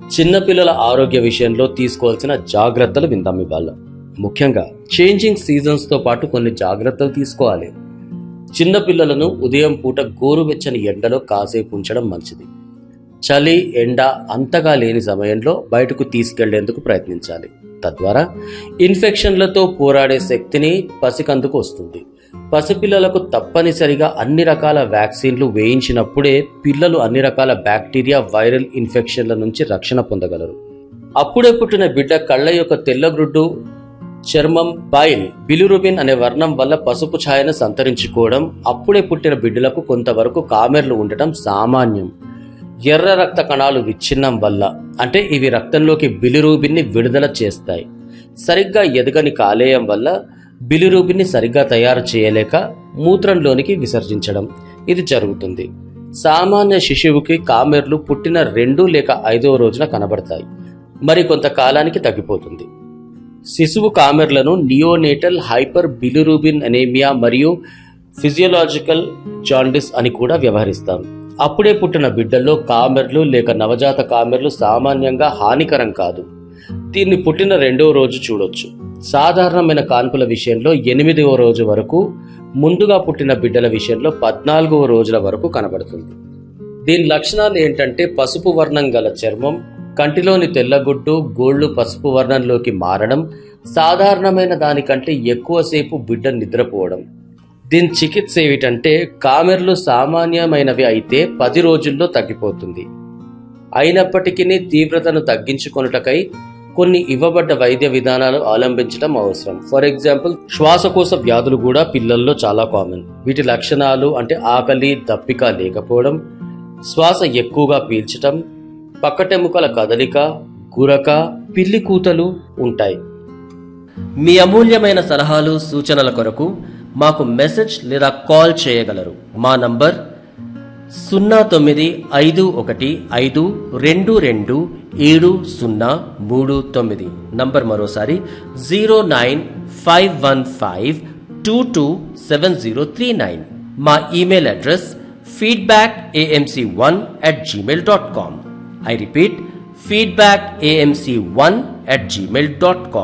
చిన్నపిల్లల ఆరోగ్య విషయంలో తీసుకోవాల్సిన జాగ్రత్తలు విందాం ఇవాళ ముఖ్యంగా చేంజింగ్ సీజన్స్ తో పాటు కొన్ని జాగ్రత్తలు తీసుకోవాలి చిన్నపిల్లలను ఉదయం పూట గోరువెచ్చని ఎండలో కాసేపు ఉంచడం మంచిది చలి ఎండ అంతగా లేని సమయంలో బయటకు తీసుకెళ్లేందుకు ప్రయత్నించాలి తద్వారా ఇన్ఫెక్షన్లతో పోరాడే శక్తిని పసికందుకు వస్తుంది పసిపిల్లలకు తప్పనిసరిగా అన్ని రకాల వ్యాక్సిన్లు వేయించినప్పుడే పిల్లలు అన్ని రకాల బ్యాక్టీరియా వైరల్ ఇన్ఫెక్షన్ల నుంచి రక్షణ పొందగలరు అప్పుడే పుట్టిన బిడ్డ కళ్ళ యొక్క తెల్లగ్రుడ్డు చర్మం బైల్ బిలిరుబిన్ అనే వర్ణం వల్ల పసుపు ఛాయను సంతరించుకోవడం అప్పుడే పుట్టిన బిడ్డలకు కొంతవరకు కామెర్లు ఉండటం సామాన్యం ఎర్ర రక్త కణాలు విచ్ఛిన్నం వల్ల అంటే ఇవి రక్తంలోకి బిలిరూబిన్ని విడుదల చేస్తాయి సరిగ్గా ఎదగని కాలేయం వల్ల బిలిరూబిన్ని సరిగ్గా తయారు చేయలేక మూత్రంలోనికి విసర్జించడం ఇది జరుగుతుంది సామాన్య శిశువుకి కామెర్లు పుట్టిన రెండు లేక ఐదో రోజున కనబడతాయి మరి కొంతకాలానికి తగ్గిపోతుంది శిశువు కామెర్లను నియోనేటల్ హైపర్ బిలిరూబిన్ అనేమియా మరియు ఫిజియోలాజికల్ జాండిస్ అని కూడా వ్యవహరిస్తాం అప్పుడే పుట్టిన బిడ్డల్లో కామెర్లు లేక నవజాత కామెర్లు సామాన్యంగా హానికరం కాదు దీన్ని పుట్టిన రెండవ రోజు చూడొచ్చు సాధారణమైన కాన్పుల విషయంలో ఎనిమిదవ రోజు వరకు ముందుగా పుట్టిన బిడ్డల విషయంలో పద్నాలుగవ రోజుల వరకు కనబడుతుంది దీని లక్షణాలు ఏంటంటే పసుపు వర్ణం గల చర్మం కంటిలోని తెల్లగుడ్డు గోళ్లు పసుపు వర్ణంలోకి మారడం సాధారణమైన దానికంటే ఎక్కువసేపు బిడ్డ నిద్రపోవడం దీని చికిత్స ఏమిటంటే కామెర్లు సామాన్యమైనవి అయితే పది రోజుల్లో తగ్గిపోతుంది అయినప్పటికీ తీవ్రతను తగ్గించుకొనుటకై కొన్ని ఇవ్వబడ్డ వైద్య విధానాలు అవలంబించడం అవసరం ఫర్ ఎగ్జాంపుల్ శ్వాసకోశ వ్యాధులు కూడా పిల్లల్లో చాలా కామన్ వీటి లక్షణాలు అంటే ఆకలి దప్పిక లేకపోవడం శ్వాస ఎక్కువగా పీల్చటం పక్కటెముకల కదలిక గురక పిల్లి కూతలు ఉంటాయి మీ అమూల్యమైన సలహాలు సూచనల కొరకు మాకు మెసేజ్ లేదా కాల్ చేయగలరు మా నంబర్ సున్నా తొమ్మిది ఐదు ఒకటి ఐదు రెండు రెండు ఏడు సున్నా మూడు తొమ్మిది నంబర్ మరోసారి zero nine five one five two two seven zero three nine మా email address feedback AMC one at Gmail dot com I repeat feedback AMC one at Gmail dot com